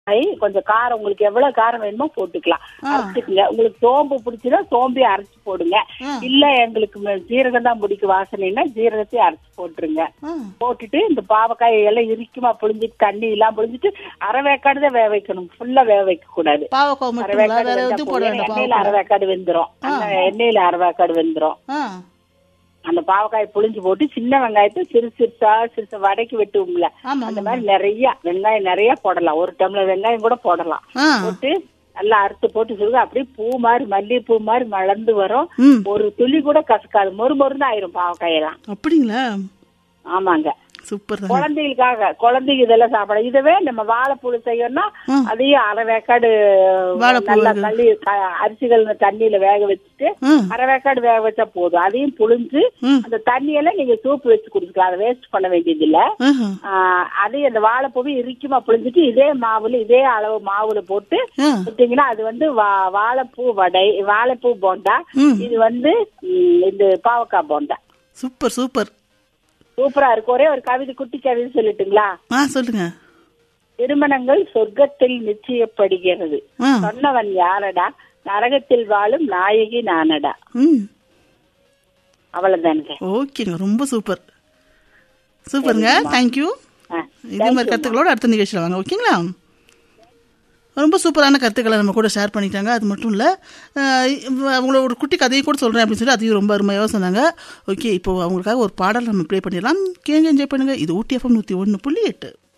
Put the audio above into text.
பாவக்காய் கொஞ்சம் காரம் உங்களுக்கு எவ்வளவு காரம் வேணுமோ போட்டுக்கலாம் அரைச்சுக்குங்க உங்களுக்கு சோம்பு பிடிச்சதா சோம்பி அரைச்சு போடுங்க இல்ல எங்களுக்கு ம- ஜீரகம் தான் பிடிக்கும் வாசனைன்னா ஜீரகத்தையும் அரைச்சு போட்டுருங்க ஆ போட்டுட்டு இந்த பாவக்காய் எல்லாம் இறுக்கிமா புழிஞ்சிட்டு தண்ணி எல்லாம் புழிஞ்சிட்டு அரை வேக்காடு தான் வேக வைக்கணும் ஃபுல்லா வேக வைக்க கூடாது பாவக்காய் அரை மட்டும் வேக்காடு வேற வெந்தா எதுவும் போதும். போட வேண்டாம் எண்ணெயில அரை பாவக்காய் வேக்காடு வெந்துரும் அந்த எண்ணெயில அரை வேக்காடு வெந்துரும் ஆ அந்த பாவக்காய் புளிஞ்சு போட்டு சின்ன வெங்காயத்தை சிறு சிறுசா சிறுசா வடைக்கு வெட்டுவோம்ல ஆமா அந்த மாதிரி நிறைய வெங்காயம் நிறைய போடலாம் ஒரு டம்ளர் வெங்காயம் கூட போடலாம் ஆ போட்டு நல்லா அறுத்து போட்டு சொல்லுங்க அப்படியே பூ மாதிரி மல்லிகைப்பூ மாதிரி மலர்ந்து வரும் ம் ஒரு துளி கூட கசக்காது மொறு மொறுன்னு ஆயிரும் பாவக்காயெல்லாம் அப்படிங்களா ஆமாங்க சூப்பர் தான் குழந்தைகளுக்காக குழந்தைங்க இதெல்லாம் சாப்பிட இதவே நம்ம வாழைப்பூ செய்யணும்னா அதையும் அரை வேக்காடு வாழைப்பூ நல்லா தள்ளி க- அரிசிகள் தண்ணியில வேக வச்சுட்டு ம் அரை வேக்காடு வேக வச்சா போதும் அதையும் புழிஞ்சு ம். அந்த தண்ணியெல்லாம் நீங்க சூப்பு வச்சு குடிச்சுக்கலாம் அதை வேஸ்ட் பண்ண வேண்டியது இல்ல ஆஹா. ஆஹ் அதையும் அந்த வாழைப்பூவை இறுக்கிமா புழிஞ்சிட்டு இதே மாவுல இதே அளவு மாவுல போட்டு ஆ விட்டீங்கன்னா அது வந்து வா- வாழைப்பூ வடை வாழைப்பூ போண்டா ம். இது வந்து ம், இது பாவக்காய் போண்டா சூப்பர் சூப்பர் சூப்பரா இருக்கு ஒரே ஒரு கவிதை குட்டி கவிதை சொல்லட்டுங்களா ஆ சொல்லுங்க திருமணங்கள் சொர்க்கத்தில் நிச்சயப்படுகிறது ஆ சொன்னவன் யாரடா நரகத்தில் வாழும் நாயகி நானடா ம் அவ்வளவுதானுங்க ஓகேங்க ரொம்ப சூப்பர் சூப்பருங்க தேங்க்யூ ஆ, இதே மாதிரி கருத்துக்களோட அடுத்த நிகழ்ச்சியில் வாங்க ஓகேங்களா ரொம்ப சூப்பரான கருத்துக்களை நம்ம கூட ஷேர் பண்ணிட்டாங்க அது மட்டும் இல்லை அவங்கள ஒரு குட்டி கதையை கூட சொல்கிறேன் அப்படின்னு சொல்லி அதையும் ரொம்ப அருமையாக சொன்னாங்க ஓகே இப்போ அவங்களுக்காக ஒரு பாடல் நம்ம ப்ளே பண்ணிடலாம் கேங்க என்ஜாய் பண்ணுங்க இது ஊட்டி எஃப்எம் நூற்றி ஒன்று புள்ளி எட்டு